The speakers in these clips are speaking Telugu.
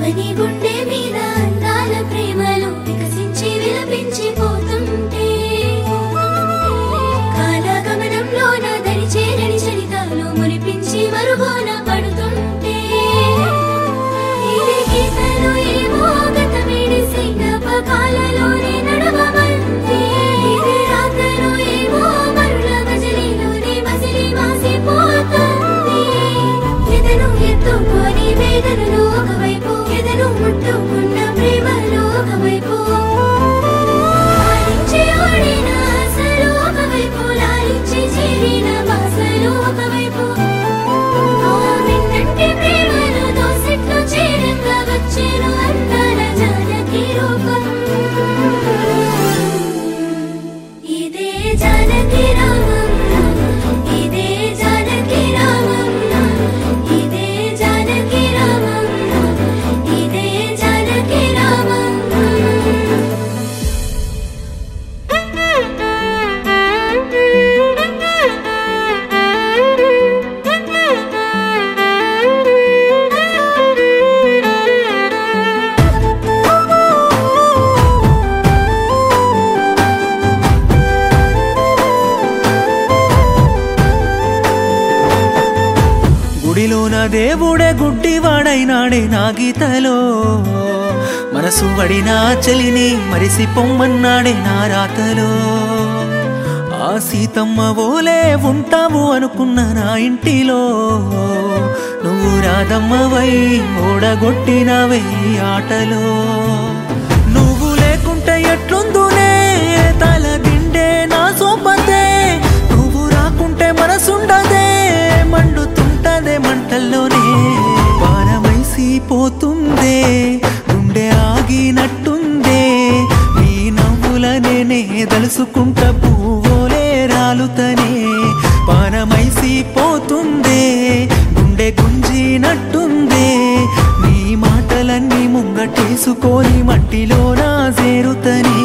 కమ్మని గుండె మీద అందాల ప్రేమలు వికసించి విలపించిపోతుంటే కాలగమనంలో నా దరి చేరని చరితాలు మురిపించి మరుగోన పడుతుంటే ఇది గీతలు ఏమో గతమిడిసి జ్ఞాపకాలలోనే నడవమంటే ఇది రాతలు ఏమో మరుల మజిలీలోనే మసిలి మాసిపోతుంది ఎదను ఎత్తుకొని వేదనలు ఒకవైపు ఎదను ముట్టుకున్న ప్రేమలు ఒకవైపు లాలించి ఓడిన ఆశలు ఒకవైపు లాలించి చేరిన బాసలు ఒకవైపు ఆ విన్నంటి ప్రేమలు దోసిట్లు చేరంగా వచ్చేను అందాల జానకి రూపం ఇదే జానకి రామం ఇదే జానకి రామం ఇదే జానకి రామం ఇదే జానకి రామం గుడిలోన దేవుడే గుడ్డివాడైనాడే నా గీతలో మనసు వడిన చెలిని మరిసి పొమ్మన్నాడే నా రాతలో ఆ సీతమ్మ ఓలే ఉంటావు అనుకున్న నా ఇంటిలో నువ్వు రాధమ్మవై ఓడగొట్టినవే ఈ ఆటలో నువ్వు లేకుంటే ఎట్లుందునే తల దిండే నా సోపతే నువ్వు రాకుంటే మనసుండదే మండుతుంటదే మంటల్లోనే పారమైసి పోతుందే గుండె ఆగినట్టుందే నీ నవ్వులనే నే దలుసుకుంట పువ్వులే రాలుతనే పారమైసి పోతుందే గుండె గుంజినట్టుందే నీ మాటలన్నీ ముంగటేసుకొని మట్టిలోన చేరుతనే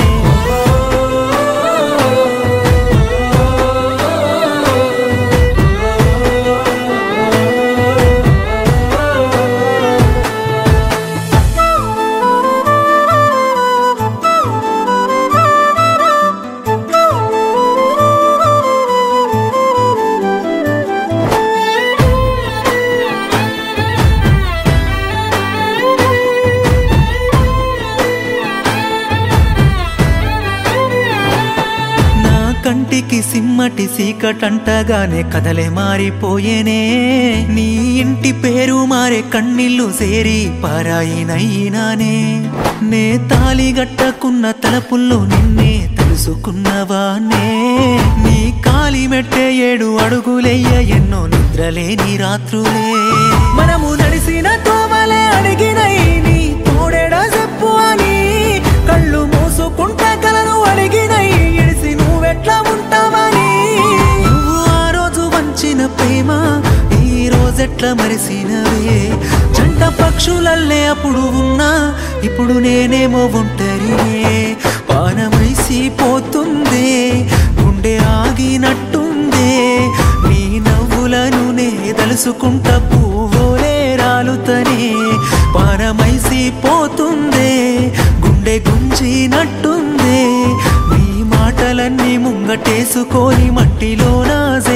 నా కంటికి సిమ్మటి సీకటంటగానే కదలే మారిపోయేనే నీ ఇంటి పేరు మారే కన్నీళ్లు సేరి పారాయినైనానే నే తాలి గట్టకున్న తలపుల్లో నిన్నే తెలుసుకున్నవానే నీ కాలి మెట్టే ఏడు అడుగులెయ్య ఎన్నో నిద్రలేని రాత్రులే మనము నడిసిన తోవలే అడిగినై నీ తోడేడా చెప్పు అని కళ్ళు మూసుకుంటే కలను అడిగినై ఇడిసి నువ్వెట్లా ఉంటావని నువ్వు ఆ రోజు వంచిన ప్రేమ ఈ రోజెట్లా మరిసినవే జంట పక్షులల్లే అప్పుడు ఉన్నా ఇప్పుడు నేనేమో ఒంటరినే పానమైసి పోతుందే గుండె ఆగినట్టుందే నీ నవ్వులను నే దలుసుకుంట పువ్వులే రాలుతనే పానమైసి పోతుందే గుండె గుంజినట్టుందే నీ మాటలన్నీ ముంగటేసుకొని మట్టిలోన